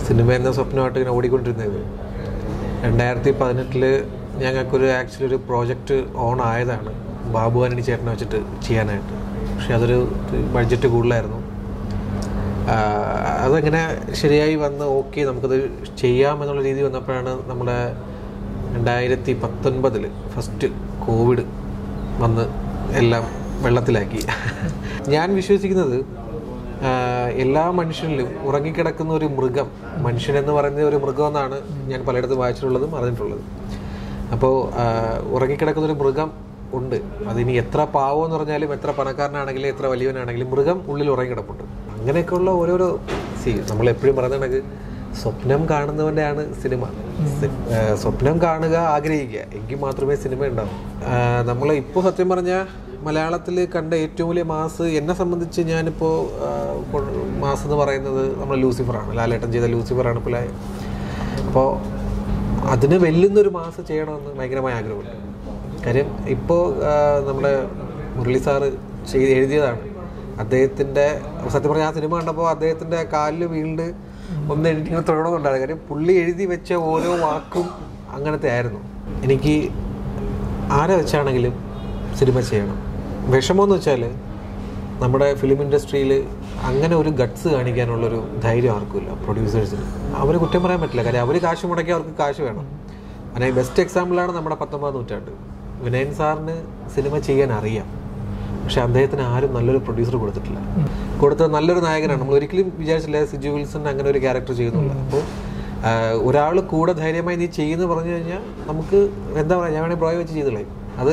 Cinema എന്ന സ്വപ്നമായിട്ട് ഇങ്ങനെ ഓടിക്കൊണ്ടിരുന്നത് രണ്ടായിരത്തി പതിനെട്ടില് ഞങ്ങൾക്കൊരു ആക്ച്വലി ഒരു പ്രോജക്റ്റ് ഓൺ ആയതാണ് ബാബു ആനണി ചേട്ടനെ വെച്ചിട്ട് ചെയ്യാനായിട്ട് പക്ഷെ അതൊരു ബഡ്ജറ്റ് കൂടുതലായിരുന്നു ആഹ് അതങ്ങനെ ശരിയായി വന്ന് ഓക്കെ നമുക്കത് ചെയ്യാം എന്നുള്ള രീതി വന്നപ്പോഴാണ് നമ്മുടെ രണ്ടായിരത്തി പത്തൊൻപതിൽ ഫസ്റ്റ് കോവിഡ് വന്ന് എല്ലാം വെള്ളത്തിലാക്കി ഞാൻ വിശ്വസിക്കുന്നത് ആഹ് എല്ലാ മനുഷ്യനിലും ഉറങ്ങിക്കിടക്കുന്ന ഒരു മൃഗം മനുഷ്യനെന്ന് പറയുന്ന ഒരു മൃഗം എന്നാണ് ഞാൻ പലയിടത്തും വായിച്ചിട്ടുള്ളതും അറിഞ്ഞിട്ടുള്ളതും അപ്പോൾ ഉറങ്ങിക്കിടക്കുന്ന ഒരു മൃഗം ഉണ്ട് അതിനി എത്ര പാവം എന്ന് പറഞ്ഞാലും എത്ര പണക്കാരനാണെങ്കിലും എത്ര വലിയവനാണെങ്കിലും മൃഗം ഉള്ളിൽ ഉറങ്ങിക്കിടപ്പുണ്ട് അങ്ങനെയൊക്കെയുള്ള ഓരോരോ സി നമ്മൾ എപ്പോഴും പറയുന്ന കണക്ക് സ്വപ്നം കാണുന്നവൻ്റെയാണ് സിനിമ സി- ആ, സ്വപ്നം കാണുക ആഗ്രഹിക്കുക എങ്കിൽ മാത്രമേ സിനിമ ഉണ്ടാവും നമ്മൾ ഇപ്പോൾ സത്യം പറഞ്ഞാൽ മലയാളത്തിൽ കണ്ട ഏറ്റവും വലിയ മാസ് എന്നെ സംബന്ധിച്ച് ഞാനിപ്പോൾ മാസ് എന്ന് പറയുന്നത് നമ്മൾ ലൂസിഫറാണ് ലാലേട്ടൻ ചെയ്ത ലൂസിഫറാണ് ഇപ്പോൾ അപ്പോൾ അതിന് വെല്ലുന്നൊരു മാസം ചെയ്യണമെന്ന് ഭയങ്കരമായ ആഗ്രഹമുണ്ട് കാര്യം ഇപ്പോൾ നമ്മുടെ മുരളി സാറ് ചെയ്ത് എഴുതിയതാണ് അദ്ദേഹത്തിൻ്റെ സത്യം പറഞ്ഞാൽ ആ സിനിമ കണ്ടപ്പോൾ അദ്ദേഹത്തിൻ്റെ കാലിൽ വീണ്ട് ഒന്ന് എഴുതി തുടങ്ങുന്നുണ്ടായിരുന്നു കാര്യം പുള്ളി എഴുതി വെച്ച ഓരോ വാക്കും അങ്ങനത്തെ ആയിരുന്നു എനിക്ക് ആരെ വെച്ചാണെങ്കിലും സിനിമ ചെയ്യണം വിഷമമെന്ന് വെച്ചാൽ നമ്മുടെ ഫിലിം ഇൻഡസ്ട്രിയിൽ അങ്ങനെ ഒരു ഗട്ട്സ് കാണിക്കാനുള്ളൊരു ധൈര്യം ആർക്കുമില്ല പ്രൊഡ്യൂസേഴ്സിന് അവർ കുറ്റം പറയാൻ പറ്റില്ല കാര്യം അവർ കാശ് മുടക്കി അവർക്ക് കാശ് വേണം അങ്ങനെ ബെസ്റ്റ് എക്സാമ്പിളാണ് നമ്മുടെ പത്തൊമ്പതാം നൂറ്റാണ്ട് വിനയൻ സാറിന് സിനിമ ചെയ്യാൻ അറിയാം പക്ഷെ അദ്ദേഹത്തിന് ആരും നല്ലൊരു പ്രൊഡ്യൂസർ കൊടുത്തിട്ടില്ല കൊടുത്ത നല്ലൊരു നായകനാണ് നമ്മൾ ഒരിക്കലും വിചാരിച്ചില്ല സിജു വിൽസൺ അങ്ങനെ ഒരു ക്യാരക്ടർ ചെയ്യുന്നില്ല അപ്പോൾ ഒരാൾ കൂടെ ധൈര്യമായി നീ ചെയ്യുന്നു പറഞ്ഞു കഴിഞ്ഞാൽ നമുക്ക് എന്താ പറയുക ഞാൻ വേണമെങ്കിൽ ബ്രോയ് വെച്ച് ചെയ്തോളേ അത്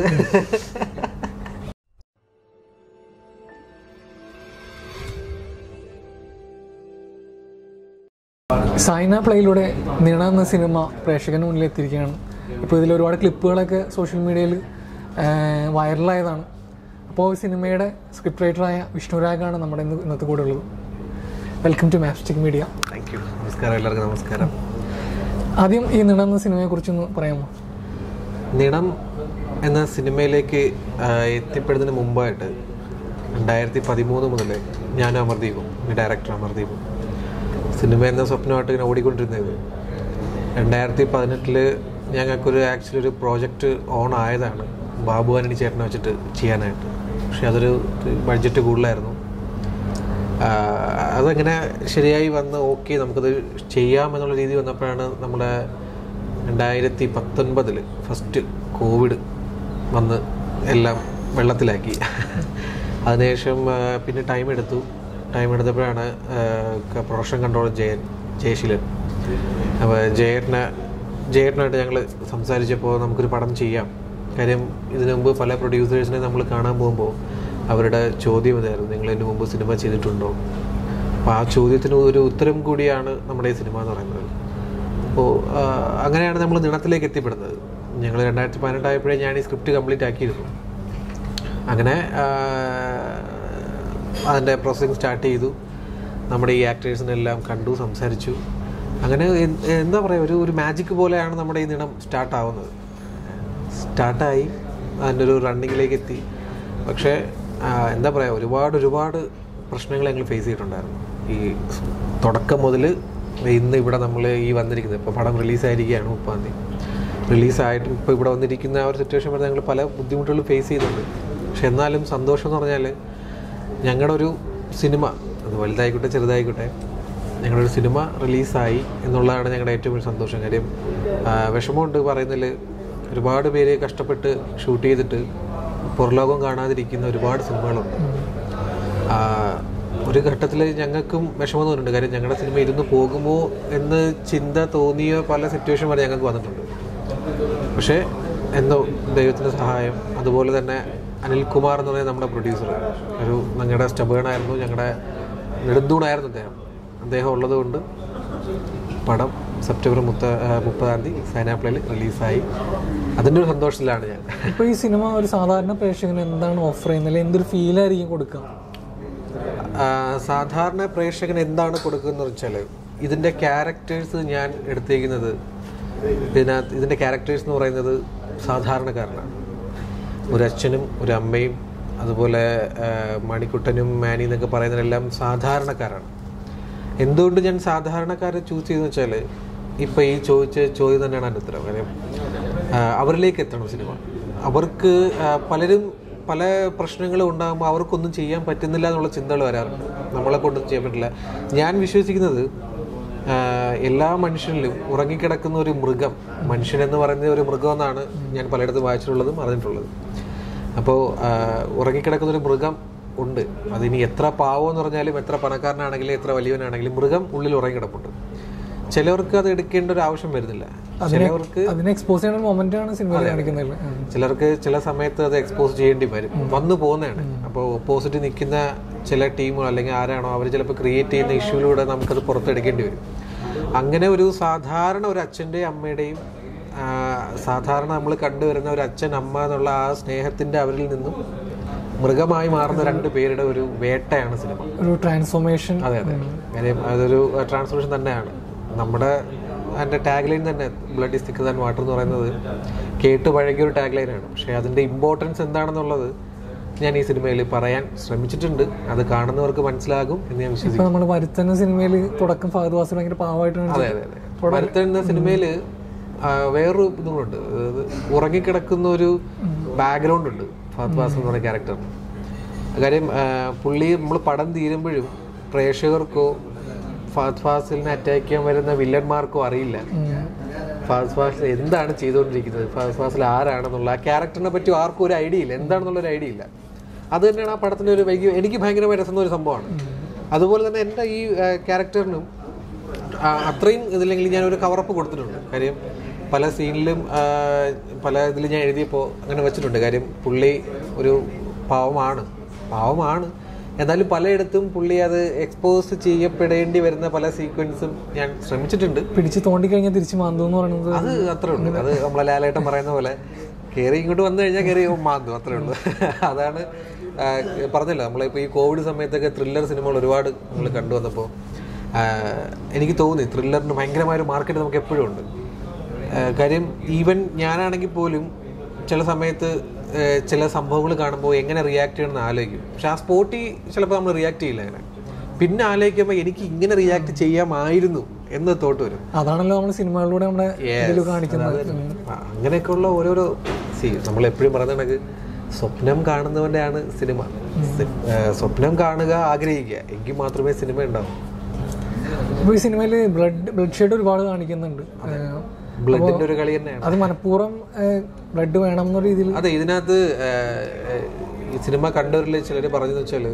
സൈന പ്ലേയിലൂടെ നിണ എന്ന സിനിമ പ്രേക്ഷകന് മുന്നിൽ എത്തിയിരിക്കുകയാണ് ഇപ്പോൾ ഇതിൽ ഒരുപാട് ക്ലിപ്പുകളൊക്കെ സോഷ്യൽ മീഡിയയിൽ വൈറലായതാണ് അപ്പോൾ ഈ സിനിമയുടെ സ്ക്രിപ്റ്റ് റൈറ്ററായ വിഷ്ണുരാഗാണ് നമ്മുടെ ഇന്ന് ഇന്നത്തെ കൂടെ ഉള്ളത് welcome to Mapstic media thank you നമസ്കാരം എല്ലാവർക്കും നമസ്കാരം ആദ്യം ഈ നിണ എന്ന സിനിമയെക്കുറിച്ചൊന്ന് പറയാമോ നിണം എന്ന സിനിമയിലേക്ക് ആ, എത്തിപ്പെടുന്നതിന് മുമ്പായിട്ട് രണ്ടായിരത്തി പതിമൂന്ന് മുതൽ ഞാനും അമർദീപും ഡയറക്ടർ അമർദീപും സിനിമ എന്ന സ്വപ്നമായിട്ട് ഇങ്ങനെ ഓടിക്കൊണ്ടിരുന്നത് രണ്ടായിരത്തി പതിനെട്ടില് ഞങ്ങൾക്കൊരു ആക്ച്വലി ഒരു പ്രോജക്റ്റ് ഓൺ ആയതാണ് ബാബു ആനണി ചേട്ടനെ വെച്ചിട്ട് ചെയ്യാനായിട്ട് പക്ഷെ അതൊരു ബഡ്ജറ്റ് കൂടുതലായിരുന്നു ആഹ് അതങ്ങനെ ശരിയായി വന്ന് ഓക്കെ നമുക്കത് ചെയ്യാം എന്നുള്ള രീതി വന്നപ്പോഴാണ് നമ്മുടെ രണ്ടായിരത്തി പത്തൊൻപതിൽ ഫസ്റ്റ് കോവിഡ് വന്ന് എല്ലാം വെള്ളത്തിലാക്കി അതിനുശേഷം ആഹ് പിന്നെ ടൈം എടുത്തു ടൈം എടുത്തപ്പോഴാണ് പ്രൊഡക്ഷൻ കൺട്രോളർ ജയൻ ജയശീലൻ അപ്പോൾ ജയേട്ടനെ ജയേട്ടനായിട്ട് ഞങ്ങൾ സംസാരിച്ചപ്പോൾ നമുക്കൊരു പടം ചെയ്യാം കാര്യം ഇതിനു മുമ്പ് പല പ്രൊഡ്യൂസേഴ്സിനെ നമ്മൾ കാണാൻ പോകുമ്പോൾ അവരുടെ ചോദ്യം ഇതായിരുന്നു നിങ്ങൾ ഇതിനു മുമ്പ് സിനിമ ചെയ്തിട്ടുണ്ടോ അപ്പോൾ ആ ചോദ്യത്തിന് ഒരു ഉത്തരം കൂടിയാണ് നമ്മുടെ ഈ സിനിമ എന്ന് പറയുന്നത് അപ്പോൾ അങ്ങനെയാണ് നമ്മൾ നിണത്തിലേക്ക് എത്തിപ്പെടുന്നത് ഞങ്ങൾ രണ്ടായിരത്തി പതിനെട്ടായപ്പോഴേ ഞാൻ ഈ സ്ക്രിപ്റ്റ് കംപ്ലീറ്റ് ആക്കിയിരുന്നു അങ്ങനെ അതിൻ്റെ പ്രോസസ്സിങ് സ്റ്റാർട്ട് ചെയ്തു നമ്മുടെ ഈ ആക്ടേഴ്സിനെല്ലാം കണ്ടു സംസാരിച്ചു അങ്ങനെ എ- എന്താ പറയുക ഒരു ഒരു മാജിക് പോലെയാണ് നമ്മുടെ ഈ നിണം സ്റ്റാർട്ടാവുന്നത് സ്റ്റാർട്ടായി അതിൻ്റെ ഒരു റണ്ണിങ്ങിലേക്ക് എത്തി പക്ഷേ ആ, എന്താ പറയുക ഒരുപാട് ഒരുപാട് പ്രശ്നങ്ങൾ ഞങ്ങൾ ഫേസ് ചെയ്തിട്ടുണ്ടായിരുന്നു ഈ തുടക്കം മുതൽ ഇന്ന് ഇവിടെ നമ്മൾ ഈ വന്നിരിക്കുന്നത് ഇപ്പോൾ പടം റിലീസായിരിക്കുകയാണ് മുപ്പാം തീയതി റിലീസായിട്ട് ഇപ്പോൾ ഇവിടെ വന്നിരിക്കുന്ന ആ ഒരു സിറ്റുവേഷൻ വരെ ഞങ്ങൾ പല ബുദ്ധിമുട്ടുകളും ഫേസ് ചെയ്യുന്നുണ്ട് പക്ഷെ എന്നാലും സന്തോഷം എന്ന് പറഞ്ഞാൽ ഞങ്ങളുടെ ഒരു സിനിമ അത് വലുതായിക്കോട്ടെ ചെറുതായിക്കോട്ടെ ഞങ്ങളുടെ ഒരു സിനിമ റിലീസായി എന്നുള്ളതാണ് ഞങ്ങളുടെ ഏറ്റവും വലിയ സന്തോഷം കാര്യം ആ, വിഷമമുണ്ട് പറയുന്നതിൽ ഒരുപാട് പേര് കഷ്ടപ്പെട്ട് ഷൂട്ട് ചെയ്തിട്ട് പുറലോകം കാണാതിരിക്കുന്ന ഒരുപാട് സിനിമകളുണ്ട് ആ, ഒരു ഘട്ടത്തിൽ ഞങ്ങൾക്കും വിഷമം തോന്നുന്നുണ്ട് കാര്യം ഞങ്ങളുടെ സിനിമ ഇരുന്ന് പോകുമോ എന്ന് ചിന്ത തോന്നിയ പല സിറ്റുവേഷൻ വരെ ഞങ്ങൾക്ക് വന്നിട്ടുണ്ട് പക്ഷേ എന്തോ ദൈവത്തിൻ്റെ സഹായം അതുപോലെ തന്നെ അനിൽകുമാർ എന്ന് പറയുന്ന നമ്മുടെ പ്രൊഡ്യൂസർ ഒരു ഞങ്ങളുടെ സ്റ്റബേണായിരുന്നു ഞങ്ങളുടെ നെടുന്തൂണായിരുന്നു അദ്ദേഹം അദ്ദേഹം ഉള്ളതുകൊണ്ട് പടം സെപ്റ്റംബർ മുത്ത ആ, മുപ്പതാം തീയതി സൈനാപ്ലയിൽ റിലീസായി അതിൻ്റെ ഒരു സന്തോഷത്തിലാണ് ഞാൻ ഇപ്പോൾ ഈ സിനിമ ഒരു സാധാരണ പ്രേക്ഷകന് എന്താണ് ഓഫർ ചെയ്യുന്നത് അല്ലെങ്കിൽ എന്തൊരു ഫീലായിരിക്കും കൊടുക്കുക ആ, സാധാരണ പ്രേക്ഷകൻ എന്താണ് കൊടുക്കുന്നത് വെച്ചാൽ ഇതിൻ്റെ ക്യാരക്ടേഴ്സ് ഞാൻ എടുത്തേക്കുന്നത് ഇതിനകത്ത് ഇതിൻ്റെ ക്യാരക്ടേഴ്സ് എന്ന് പറയുന്നത് സാധാരണക്കാരനാണ് ഒരു അച്ഛനും ഒരു അമ്മയും അതുപോലെ ആ, മണിക്കുട്ടനും മാനി എന്നൊക്കെ പറയുന്നവരെല്ലാം സാധാരണക്കാരാണ് എന്തുകൊണ്ട് ഞാൻ സാധാരണക്കാരെ ചൂസ് ചെയ്തെന്ന് വെച്ചാൽ ഇപ്പം ഈ ചോദിച്ച ചോദ്യം തന്നെയാണ് എൻ്റെ ഉത്തരം കാര്യം ആ, അവരിലേക്ക് എത്തണം സിനിമ അവർക്ക് ആ, പലരും പല പ്രശ്നങ്ങളും ഉണ്ടാകുമ്പോൾ അവർക്കൊന്നും ചെയ്യാൻ പറ്റുന്നില്ല എന്നുള്ള ചിന്തകൾ വരാറുണ്ട് നമ്മളെ കൊണ്ടൊന്നും ചെയ്യാൻ പറ്റില്ല ഞാൻ വിശ്വസിക്കുന്നത് ആ, എല്ലാ മനുഷ്യനിലും ഉറങ്ങിക്കിടക്കുന്ന ഒരു മൃഗം മനുഷ്യൻ എന്ന് പറയുന്ന ഒരു മൃഗം എന്നാണ് ഞാൻ പലയിടത്തും വായിച്ചിട്ടുള്ളതും അറിഞ്ഞിട്ടുള്ളതും അപ്പോൾ ഉറങ്ങിക്കിടക്കുന്ന ഒരു മൃഗം ഉണ്ട് അതിനി എത്ര പാവം എന്ന് പറഞ്ഞാലും എത്ര പണക്കാരനാണെങ്കിലും എത്ര വലിയവനാണെങ്കിലും മൃഗം ഉള്ളിൽ ഉറങ്ങിക്കിടപ്പുണ്ട് ചിലവർക്ക് അത് എടുക്കേണ്ട ഒരു ആവശ്യം വരുന്നില്ല ചിലവർക്ക് അതിനെ എക്സ്പോസ് ചെയ്യുന്ന ഒരു മൊമെന്റ് ആണ് സിനിമയിൽ കാണിക്കുന്നത് ഉം. ചിലർക്ക് ചില സമയത്ത് അത് എക്സ്പോസ് ചെയ്യേണ്ടി വരും വന്നു പോകുന്നതാണ് അപ്പോൾ ഓപ്പോസിറ്റ് നിൽക്കുന്ന ചില ടീമോ അല്ലെങ്കിൽ ആരാണോ അവർ ചിലപ്പോൾ ക്രിയേറ്റ് ചെയ്യുന്ന ഇഷ്യൂയിലൂടെ നമുക്കത് പുറത്തെടുക്കേണ്ടി വരും അങ്ങനെ ഒരു സാധാരണ ഒരു അച്ഛൻ്റെയും അമ്മയുടെയും ആ, സാധാരണ നമ്മൾ കണ്ടുവരുന്ന ഒരു അച്ഛൻ അമ്മ എന്നുള്ള ആ സ്നേഹത്തിൻ്റെ അവരിൽ നിന്നും മൃഗമായി മാറുന്ന രണ്ട് പേരുടെ ഒരു വേട്ടയാണ് സിനിമ ഒരു ട്രാൻസ്ഫോർമേഷൻ അതെ അതെ കാര്യം അതൊരു ട്രാൻസ്ഫോർമേഷൻ തന്നെയാണ് നമ്മുടെ അതിൻ്റെ ടാഗ് ലൈൻ തന്നെ blood is thicker than water എന്ന് പറയുന്നത് കേട്ട് പഴകിയ ഒരു ടാഗ് ലൈനാണ് പക്ഷേ അതിൻ്റെ ഇമ്പോർട്ടൻസ് എന്താണെന്നുള്ളത് ഞാൻ ഈ സിനിമയിൽ പറയാൻ ശ്രമിച്ചിട്ടുണ്ട് അത് കാണുന്നവർക്ക് മനസ്സിലാകും എന്ന് ഞാൻ വിശ്വസിക്കുന്നു ഇപ്പൊ നമ്മൾ വരുത്തുന്ന സിനിമയിൽ തുടക്കം ഫഹദ് വാസി ഭയങ്കര പാവമായിട്ടാണ് അതെ അതെ അതെ മരത്തൻ എന്ന സിനിമയിൽ വേറൊരു ഇതുകൊണ്ട് അതായത് ഉറങ്ങിക്കിടക്കുന്ന ഒരു ബാക്ക്ഗ്രൗണ്ട് ഉണ്ട് ഫഹദ് ഫാസിൽ എന്ന് പറയുന്ന ക്യാരക്ടറിന് കാര്യം ആ, പുള്ളി നമ്മൾ പടം തീരുമ്പോഴും പ്രേക്ഷകർക്കോ ഫഹദ് ഫാസിലിനെ അറ്റാക്ക് ചെയ്യാൻ വരുന്ന വില്ലന്മാർക്കോ അറിയില്ല ഫഹദ് ഫാസിൽ എന്താണ് ചെയ്തുകൊണ്ടിരിക്കുന്നത് ഫഹദ് ഫാസിൽ ആരാണെന്നുള്ള ആ ക്യാരക്ടറിനെ പറ്റി ആർക്കും ഒരു ഐഡിയ ഇല്ല എന്താണെന്നുള്ള ഒരു ഐഡിയ ഇല്ല അത് തന്നെയാണ് ആ പടത്തിൻ്റെ ഒരു വൈകി എനിക്ക് ഭയങ്കരമായി രസം ഒരു സംഭവമാണ് അതുപോലെ തന്നെ എൻ്റെ ഈ ക്യാരക്ടറിനും ആ, അത്രയും ഇതില്ലെങ്കിൽ ഞാൻ ഒരു കവറപ്പ് കൊടുത്തിട്ടുണ്ട് കാര്യം പല സീനിലും ആ, പല ഇതിൽ ഞാൻ എഴുതിയപ്പോൾ അങ്ങനെ വെച്ചിട്ടുണ്ട് കാര്യം പുള്ളി ഒരു പാവമാണ് പാവമാണ് എന്നാലും പലയിടത്തും പുള്ളി അത് എക്സ്പോസ് ചെയ്യപ്പെടേണ്ടി വരുന്ന പല സീക്വൻസും ഞാൻ ശ്രമിച്ചിട്ടുണ്ട് പിടിച്ച് തോണ്ടി കഴിഞ്ഞാൽ തിരിച്ച് മാന്തു എന്ന് പറയുന്നത് അത് അത്രേ ഉള്ളൂ അത് നമ്മളെ ലാലേട്ടൻ പറയുന്ന പോലെ കയറി ഇങ്ങോട്ട് വന്നു കഴിഞ്ഞാൽ കയറി മാന്തു അത്രേ ഉള്ളൂ അതാണ് ആ, പറഞ്ഞല്ലോ നമ്മളിപ്പോൾ ഈ കോവിഡ് സമയത്തൊക്കെ ത്രില്ലർ സിനിമകൾ ഒരുപാട് നമ്മൾ കണ്ടുവന്നപ്പോൾ ആ, എനിക്ക് തോന്നി ത്രില്ലറിന് ഭയങ്കരമായ ഒരു മാർക്കറ്റ് നമുക്ക് എപ്പോഴും ഉണ്ട് ആ, കാര്യം ഈവൻ ഞാനാണെങ്കിൽ പോലും ചില സമയത്ത് ആ, ചില സംഭവങ്ങൾ കാണുമ്പോൾ എങ്ങനെ റിയാക്ട് ചെയ്യണമെന്ന് ആലോചിക്കും പക്ഷെ ആ സ്പോട്ടിൽ ചിലപ്പോൾ നമ്മൾ റിയാക്ട് ചെയ്യില്ല അങ്ങനെ പിന്നെ ആലോചിക്കുമ്പോൾ എനിക്ക് ഇങ്ങനെ റിയാക്ട് ചെയ്യാമായിരുന്നു എന്ന് തോട്ട് വരും അതാണല്ലോ നമ്മൾ സിനിമകളിലൂടെ നമ്മുടെ ഇതിൽ കാണിക്കുന്നത് ആ, അങ്ങനെയൊക്കെയുള്ള ഓരോരോ സി നമ്മൾ എപ്പോഴും പറയുന്ന കണക്ക് സ്വപ്നം കാണുന്നവൻ്റെയാണ് സിനിമ സി- ഏ, സ്വപ്നം കാണുക ആഗ്രഹിക്കുക എങ്കിൽ മാത്രമേ സിനിമ ഉണ്ടാവൂ ഇപ്പൊ ഈ സിനിമയിൽ ബ്ലഡ് ബ്ലഡ് ഷെയ്ഡ് ഒരുപാട് കാണിക്കുന്നുണ്ട് ഏഹ് ബ്ലഡിന്റെ ഒരു കളി തന്നെയാണ് അത് മനഃപൂർവ്വം ബ്ലഡ് വേണം എന്ന രീതിയിൽ അതെ ഇതിനകത്ത് ഏ, ഏ, ഈ സിനിമ കണ്ടവരിൽ ചിലർ പറഞ്ഞതെന്ന് വെച്ചാൽ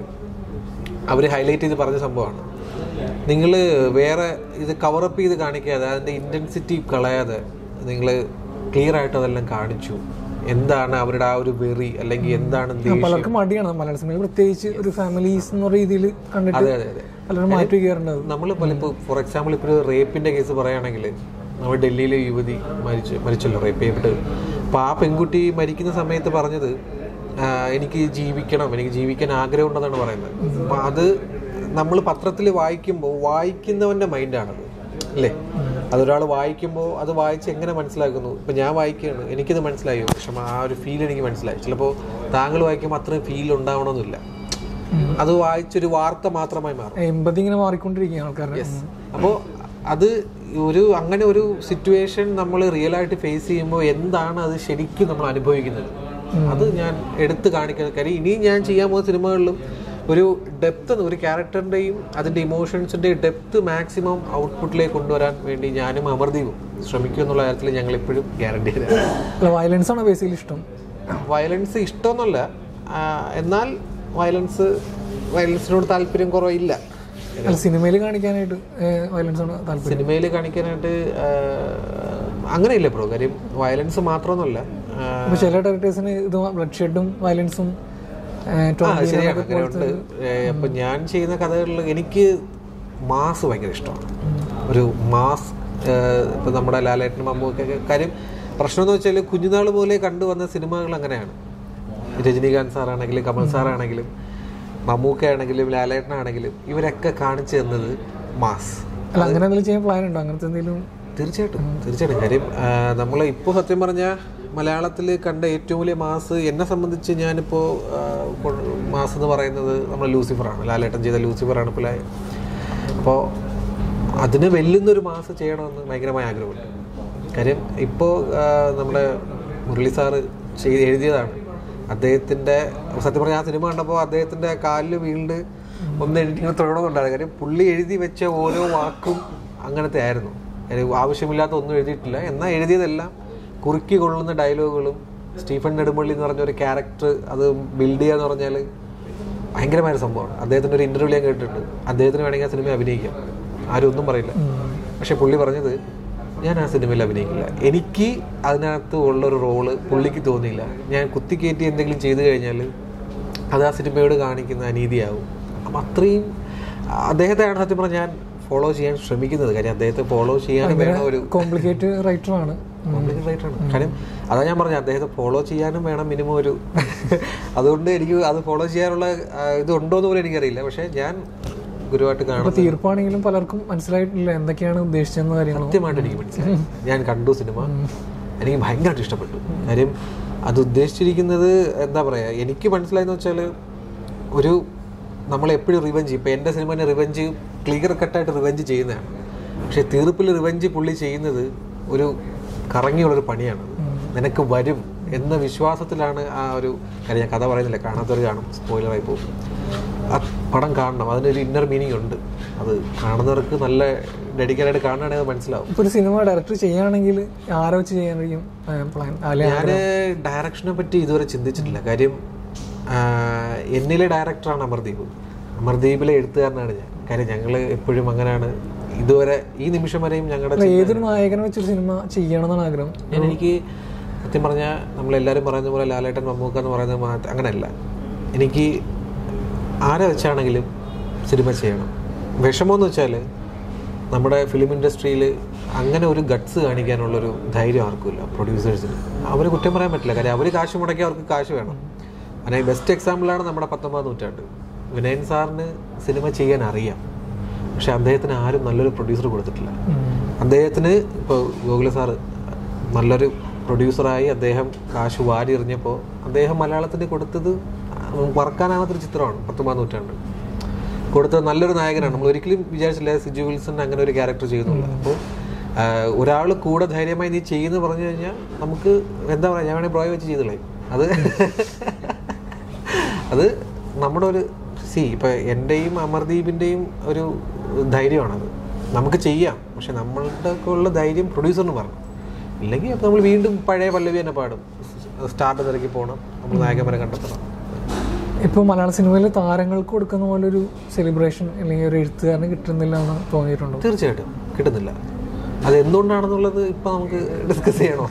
അവർ ഹൈലൈറ്റ് ചെയ്ത് പറഞ്ഞ സംഭവമാണ് നിങ്ങൾ വേറെ ഇത് കവറപ്പ് ചെയ്ത് കാണിക്കാതെ അതിൻ്റെ ഇൻറ്റൻസിറ്റി കളയാതെ നിങ്ങൾ ക്ലിയർ ആയിട്ട് അതെല്ലാം കാണിച്ചു എന്താണ് അവരുടെ ആ ഒരു വെറി അല്ലെങ്കിൽ എന്താണ് ദേഷ്യം പലർക്കും മടിയാണ് മലയാള സിനിമയിൽ പ്രത്യേകിച്ച് ഒരു ഫാമിലീസ് എന്ന രീതിയിൽ കണ്ടിട്ട് അതെ അതെ അതെ പലരും മാറ്റി വയ്ക്കാറുണ്ടാവും നമ്മൾ പലപ്പോൾ ഫോർ എക്സാമ്പിൾ ഇപ്പോൾ ഒരു റേപ്പിന്റെ കേസ് പറയുകയാണെങ്കിൽ നമ്മൾ ഡൽഹിയിലെ യുവതി മരിച്ചു മരിച്ചല്ലോ റേപ്പ് ചെയ്യപ്പെട്ട് അപ്പോൾ ആ പെൺകുട്ടി മരിക്കുന്ന സമയത്ത് പറഞ്ഞത് ആ, എനിക്ക് ജീവിക്കണം എനിക്ക് ജീവിക്കാൻ ആഗ്രഹം ഉണ്ടെന്നാണ് പറയുന്നത് അപ്പം അത് നമ്മൾ പത്രത്തിൽ വായിക്കുമ്പോൾ വായിക്കുന്നവൻ്റെ മൈൻഡാണത് അല്ലേ അതൊരാൾ വായിക്കുമ്പോൾ അത് വായിച്ച് എങ്ങനെ മനസ്സിലാക്കുന്നു ഇപ്പം ഞാൻ വായിക്കുകയാണ് എനിക്കിത് മനസ്സിലായോ പക്ഷെ ആ ഒരു ഫീൽ എനിക്ക് മനസ്സിലായി ചിലപ്പോൾ താങ്കൾ വായിക്കുമ്പോൾ അത്രയും ഫീൽ ഉണ്ടാവണമെന്നില്ല അത് വായിച്ചൊരു വാർത്ത മാത്രമായി മാറും എൺപത് ഇങ്ങനെ മാറിക്കൊണ്ടിരിക്കുകയാണ് ആൾക്കാരുടെ അപ്പോൾ അത് ഒരു അങ്ങനെ ഒരു സിറ്റുവേഷൻ നമ്മൾ റിയൽ ആയിട്ട് ഫേസ് ചെയ്യുമ്പോൾ എന്താണ് അത് ശരിക്കും നമ്മൾ അനുഭവിക്കുന്നത് അത് ഞാൻ എടുത്ത് കാണിക്കുന്നത് കാര്യം ഇനിയും ഞാൻ ചെയ്യാൻ പോകുന്ന സിനിമകളിലും ഒരു ഡെപ്ത് ഒരു ക്യാരക്ടറിൻ്റെയും അതിൻ്റെ ഇമോഷൻസിൻ്റെയും ഡെപ്ത് മാക്സിമം ഔട്ട്പുട്ടിലേക്ക് കൊണ്ടുവരാൻ വേണ്ടി ഞാനും അമർദീപും ശ്രമിക്കും എന്നുള്ള കാര്യത്തിൽ ഞങ്ങൾ എപ്പോഴും ഗ്യാരണ്ടി തരാം അല്ല വയലൻസ് ആണ് ബേസിക്കലി ഇഷ്ടം വയലൻസ് ഇഷ്ടമൊന്നുമല്ല ആ, എന്നാൽ വയലൻസ് വയലൻസിനോട് താല്പര്യം കുറവില്ല അല്ല സിനിമയിൽ കാണിക്കാനായിട്ട് വയലൻസ് ആണ് താല്പര്യം സിനിമയിൽ കാണിക്കാനായിട്ട് ആ, അങ്ങനെയില്ല ബ്രോ കാര്യം വയലൻസ് മാത്രമൊന്നുമല്ല ആ, അപ്പൊ ചില ഡയറക്ടേഴ്സിന് ഇത് ബ്ലഡ് ഷെഡും വയലൻസും ആ ശരിയാണ് അങ്ങനെ ഉണ്ട് അപ്പം ഞാൻ ചെയ്യുന്ന കഥകളിൽ എനിക്ക് മാസ് ഭയങ്കര ഇഷ്ടമാണ് ഒരു മാസ് ഇപ്പം നമ്മുടെ ലാലേട്ടനും മമ്മൂക്കൊക്കെ കാര്യം പ്രശ്നം എന്ന് വെച്ചാൽ കുഞ്ഞുനാൾ മുതലേ കണ്ടുവന്ന സിനിമകൾ അങ്ങനെയാണ് രജനീകാന്ത് സാറാണെങ്കിലും കമൽ സാറാണെങ്കിലും മമ്മൂക്ക ആണെങ്കിലും ലാലേട്ടനാണെങ്കിലും ഇവരൊക്കെ കാണിച്ചു തന്നത് മാസ് അല്ല അങ്ങനെ എന്തെങ്കിലും ചെയ്യാൻ പ്ലാൻ ഉണ്ടോ അങ്ങനത്തെ എന്തെങ്കിലും തീർച്ചയായിട്ടും തീർച്ചയായിട്ടും കാര്യം നമ്മൾ ഇപ്പോൾ സത്യം പറഞ്ഞാൽ മലയാളത്തിൽ കണ്ട ഏറ്റവും വലിയ മാസ് എന്നെ സംബന്ധിച്ച് ഞാനിപ്പോൾ മാസ് എന്ന് പറയുന്നത് നമ്മൾ ലൂസിഫറാണ് ലാലേട്ടൻ ചെയ്ത ലൂസിഫറാണ് ഇപ്പോൾ അപ്പോൾ അതിന് വെല്ലുന്നൊരു മാസം ചെയ്യണമെന്ന് ഭയങ്കരമായ ആഗ്രഹമുണ്ട് കാര്യം ഇപ്പോൾ നമ്മുടെ മുരളി സാറ് ചെയ്ത് എഴുതിയതാണ് അദ്ദേഹത്തിൻ്റെ സത്യം പറഞ്ഞാൽ ആ സിനിമ കണ്ടപ്പോൾ അദ്ദേഹത്തിൻ്റെ കാലിൽ വീണ്ട് ഒന്ന് എഴുതിങ്ങനെ തൊഴണമെന്നുണ്ടായിരുന്നു കാര്യം പുള്ളി എഴുതി വെച്ച ഓരോ വാക്കും അങ്ങനത്തെ ആയിരുന്നു കാര്യം ആവശ്യമില്ലാത്ത ഒന്നും എഴുതിയിട്ടില്ല എന്നാൽ എഴുതിയതെല്ലാം കുറുക്കി കൊള്ളുന്ന ഡയലോഗുകളും സ്റ്റീഫൻ നെടുമ്പള്ളി എന്ന് പറഞ്ഞ ഒരു ക്യാരക്ടർ അത് ബിൽഡ് ചെയ്യുക എന്ന് പറഞ്ഞാൽ ഭയങ്കരമായ ഒരു സംഭവമാണ് അദ്ദേഹത്തിൻ്റെ ഒരു ഇൻ്റർവ്യൂ ഞാൻ കേട്ടിട്ടുണ്ട് അദ്ദേഹത്തിന് വേണമെങ്കിൽ ആ സിനിമ അഭിനയിക്കാം ആരും ഒന്നും പറയില്ല പക്ഷെ പുള്ളി പറഞ്ഞത് ഞാൻ ആ സിനിമയിൽ അഭിനയിക്കില്ല എനിക്ക് അതിനകത്ത് ഉള്ളൊരു റോള് പുള്ളിക്ക് തോന്നിയില്ല ഞാൻ കുത്തിക്കയറ്റി എന്തെങ്കിലും ചെയ്തു കഴിഞ്ഞാൽ അത് ആ സിനിമയോട് കാണിക്കുന്ന അനീതിയാവും അപ്പം അത്രയും അദ്ദേഹത്തെയാണ് സത്യം പറഞ്ഞാൽ ഞാൻ ഫോളോ ചെയ്യാൻ ശ്രമിക്കുന്നത് കാര്യം അദ്ദേഹത്തെ ഫോളോ ചെയ്യാനും വേണം ഒരു കോംപ്ലിക്കേറ്റ് റൈറ്ററാണ് കോംപ്ലിക്കേറ്റഡ് ആയിട്ടാണ് കാര്യം അതാ ഞാൻ പറഞ്ഞത് അദ്ദേഹത്തെ ഫോളോ ചെയ്യാനും വേണം മിനിമം ഒരു അതുകൊണ്ട് എനിക്ക് അത് ഫോളോ ചെയ്യാനുള്ള ആ, ഇത് ഉണ്ടോ എന്ന് പോലും എനിക്കറിയില്ല പക്ഷേ ഞാൻ ഗുരുവായിട്ട് ഇപ്പൊ കാണും തീർപ്പാണെങ്കിലും പലർക്കും മനസ്സിലായിട്ടില്ല എന്തൊക്കെയാണ് ഉദ്ദേശിച്ചെന്ന കാര്യങ്ങളും കൃത്യമായിട്ട് എനിക്ക് മനസ്സിലായി ഞാൻ കണ്ടു സിനിമ എനിക്ക് ഭയങ്കരമായിട്ട് ഇഷ്ടപ്പെട്ടു കാര്യം അത് ഉദ്ദേശിച്ചിരിക്കുന്നത് എന്താ പറയുക എനിക്ക് മനസ്സിലായെന്ന് വെച്ചാൽ ഒരു നമ്മൾ എപ്പോഴും റിവഞ്ച് ഇപ്പം എൻ്റെ സിനിമ റിവഞ്ച് ക്ലിയർ കട്ടായിട്ട് റിവഞ്ച് ചെയ്യുന്നതാണ് പക്ഷേ തീർപ്പിൽ റിവഞ്ച് പുള്ളി ചെയ്യുന്നത് ഒരു കറങ്ങിയുള്ളൊരു പണിയാണ് നിനക്ക് വരും എന്ന വിശ്വാസത്തിലാണ് ആ ഒരു കാര്യം ഞാൻ കഥ പറയുന്നില്ല കാണാത്തവർ കാണും സ്പോയിലറായി പോകും ആ പടം കാണണം അതിനൊരു ഇന്നർ മീനിങ് ഉണ്ട് അത് കാണുന്നവർക്ക് നല്ല ഡെഡിക്കേറ്റഡ് കാണുകയാണെങ്കിൽ അത് മനസ്സിലാവും ഇപ്പൊ ഒരു സിനിമ ഡയറക്ടർ ചെയ്യുകയാണെങ്കിൽ ആരോ വെച്ച് ചെയ്യാനായിരിക്കും പ്ലാൻ അല്ലെ ഞാൻ ഡയറക്ഷനെ പറ്റി ഇതുവരെ ചിന്തിച്ചിട്ടില്ല കാര്യം ആ, എന്നിലെ ഡയറക്ടറാണ് അമർദീപ് അമർദീപിലെ എഴുത്തുകാരനാണ് ഞാൻ കാര്യം ഞങ്ങൾ എപ്പോഴും അങ്ങനെയാണ് ഇതുവരെ ഈ നിമിഷം വരെയും ഞങ്ങളുടെ ഏതൊരു നായകനെ വെച്ചൊരു സിനിമ ചെയ്യണമെന്നാണ് ആഗ്രഹം ഞാൻ എനിക്ക് സത്യം പറഞ്ഞാൽ നമ്മളെല്ലാവരും പറയുന്ന പോലെ ലാലേട്ടൻ മമ്മൂക്ക എന്ന് പറയുന്നത് മാ- അങ്ങനെയല്ല എനിക്ക് ആരെ വെച്ചാണെങ്കിലും സിനിമ ചെയ്യണം വിഷമമെന്ന് വെച്ചാൽ നമ്മുടെ ഫിലിം ഇൻഡസ്ട്രിയിൽ അങ്ങനെ ഒരു ഗട്ട്സ് കാണിക്കാനുള്ളൊരു ധൈര്യം ആർക്കുമില്ല പ്രൊഡ്യൂസേഴ്സിന് അവർ കുറ്റം പറയാൻ പറ്റില്ല കാര്യം അവർ കാശ് മുടക്കി അവർക്ക് കാശ് വേണം അങ്ങനെ ബെസ്റ്റ് എക്സാമ്പിളാണ് നമ്മുടെ പത്തൊമ്പതാം നൂറ്റാണ്ട് വിനയൻ സാറിന് സിനിമ ചെയ്യാൻ അറിയാം പക്ഷെ അദ്ദേഹത്തിന് ആരും നല്ലൊരു പ്രൊഡ്യൂസർ കൊടുത്തിട്ടില്ല അദ്ദേഹത്തിന് ഇപ്പോൾ ഗോകുല സാറ് നല്ലൊരു പ്രൊഡ്യൂസറായി അദ്ദേഹം കാശ് വാരി എറിഞ്ഞപ്പോൾ അദ്ദേഹം മലയാളത്തിന് കൊടുത്തത് മറക്കാനാവാത്തൊരു ചിത്രമാണ് പത്തൊമ്പതാം നൂറ്റാണ്ട് കൊടുത്തത് നല്ലൊരു നായകനാണ് നമ്മൾ ഒരിക്കലും വിചാരിച്ചില്ല സിജു വിൽസൺ അങ്ങനെ ഒരു ക്യാരക്ടർ ചെയ്യുന്നില്ല അപ്പോൾ ഒരാൾ കൂടെ ധൈര്യമായി നീ ചെയ്യുന്നു പറഞ്ഞു കഴിഞ്ഞാൽ നമുക്ക് എന്താ പറയുക ഞാൻ വേണമെങ്കിൽ ബ്രോയെ വെച്ച് ചെയ്തോളേ അത് അത് നമ്മുടെ ഒരു സി ഇപ്പൊ എൻ്റെയും അമർദീപിൻ്റെയും ഒരു ധൈര്യമാണത് നമുക്ക് ചെയ്യാം പക്ഷെ നമ്മളുടെ ഒക്കെ ഉള്ള ധൈര്യം പ്രൊഡ്യൂസറിന് പറഞ്ഞു ഇല്ലെങ്കിൽ അപ്പോൾ നമ്മൾ വീണ്ടും പഴയ പല്ലവി തന്നെ പാടും സ്റ്റാർട്ട് തിരക്കി പോകണം നമ്മൾ നായകന്മാരെ കണ്ടെത്തണം ഇപ്പോൾ മലയാള സിനിമയിൽ താരങ്ങൾക്ക് കൊടുക്കുന്ന പോലെ ഒരു സെലിബ്രേഷൻ അല്ലെങ്കിൽ ഒരു എഴുത്തുകാരന് കിട്ടുന്നില്ല എന്ന് തോന്നിയിട്ടുണ്ടോ തീർച്ചയായിട്ടും കിട്ടുന്നില്ല അത് എന്തുകൊണ്ടാണെന്നുള്ളത് ഇപ്പൊ നമുക്ക് ഡിസ്കസ് ചെയ്യണോ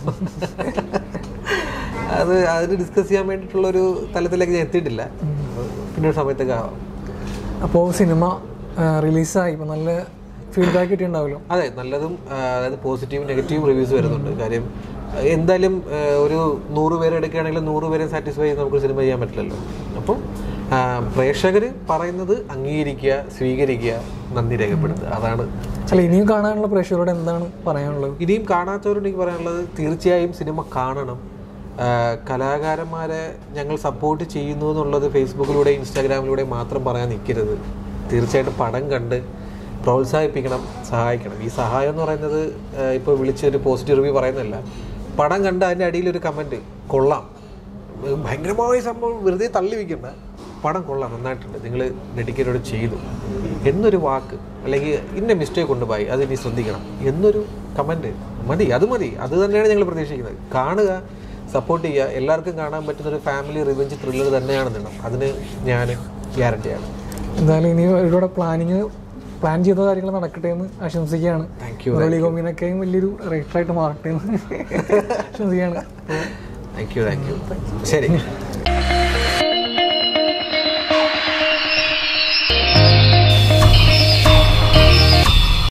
അത് അതിന് ഡിസ്കസ് ചെയ്യാൻ വേണ്ടിയിട്ടുള്ള ഒരു തലത്തിലേക്ക് ഞാൻ എത്തിയിട്ടില്ല പിന്നെ ഒരു സമയത്തൊക്കെ ആവാം അപ്പോൾ സിനിമ റിലീസായി ഇപ്പോൾ നല്ല ഫീഡ്ബാക്ക് കിട്ടിയിട്ടുണ്ടാവുമല്ലോ അതെ നല്ലതും ആ, അതായത് പോസിറ്റീവും നെഗറ്റീവും റിവ്യൂസ് വരുന്നുണ്ട് കാര്യം ആ, എന്തായാലും ആ, ഒരു നൂറ് പേരെ എടുക്കുകയാണെങ്കിൽ നൂറ് പേരെ സാറ്റിസ്ഫൈ ചെയ്ത് നമുക്ക് സിനിമ ചെയ്യാൻ പറ്റില്ലല്ലോ അപ്പം പ്രേക്ഷകർ പറയുന്നത് അംഗീകരിക്കുക സ്വീകരിക്കുക നന്ദി രേഖപ്പെടുത്തുക അതാണ് അല്ല ഇനിയും കാണാനുള്ള പ്രേക്ഷകരോട് എന്താണ് പറയാനുള്ളത് ഇനിയും കാണാത്തവരോട് എനിക്ക് പറയാനുള്ളത് തീർച്ചയായും സിനിമ കാണണം ആ, കലാകാരന്മാരെ ഞങ്ങൾ സപ്പോർട്ട് ചെയ്യുന്നു എന്നുള്ളത് ഫേസ്ബുക്കിലൂടെ ഇൻസ്റ്റാഗ്രാമിലൂടെ മാത്രം പറയാൻ നിൽക്കരുത് തീർച്ചയായിട്ടും പടം കണ്ട് പ്രോത്സാഹിപ്പിക്കണം സഹായിക്കണം ഈ സഹായം എന്ന് പറയുന്നത് ഇപ്പോൾ വിളിച്ചൊരു പോസിറ്റീവ് റിവ്യൂ പറയുന്നതല്ല പടം കണ്ട് അതിൻ്റെ അടിയിൽ ഒരു കമൻറ്റ് കൊള്ളാം ഭയങ്കരമായ സംഭവം വെറുതെ തള്ളി വെക്കണ്ട പടം കൊള്ളാം നന്നായിട്ടുണ്ട് നിങ്ങൾ ഡെഡിക്കേറ്റഡ് ചെയ്തു എന്നൊരു വാക്ക് അല്ലെങ്കിൽ ഇന്ന മിസ്റ്റേക്ക് കൊണ്ടുപോയി അത് ഇനി ശ്രദ്ധിക്കണം എന്നൊരു കമൻറ്റ് മതി അത് മതി അത് തന്നെയാണ് ഞങ്ങൾ പ്രതീക്ഷിക്കുന്നത് കാണുക സപ്പോർട്ട് ചെയ്യുക എല്ലാവർക്കും കാണാൻ പറ്റുന്ന ഒരു ഫാമിലി റിവെഞ്ച് ത്രില്ലർ തന്നെയാണ് നിണം അതിന് ഞാൻ ഗ്യാരണ്ടിയാണ് എന്തായാലും ഇനി ഒരുപാട് പ്ലാനിങ് പ്ലാൻ ചെയ്ത കാര്യങ്ങൾ നടക്കട്ടെ എന്ന് ആശംസിക്കുകയാണ് താങ്ക് യു മുരളി ഗോപിനൊക്കെയും വലിയൊരു റൈറ്ററായിട്ട് മാറട്ടെ എന്ന് ആശംസിക്കുകയാണ് താങ്ക് യു താങ്ക് യു ശരി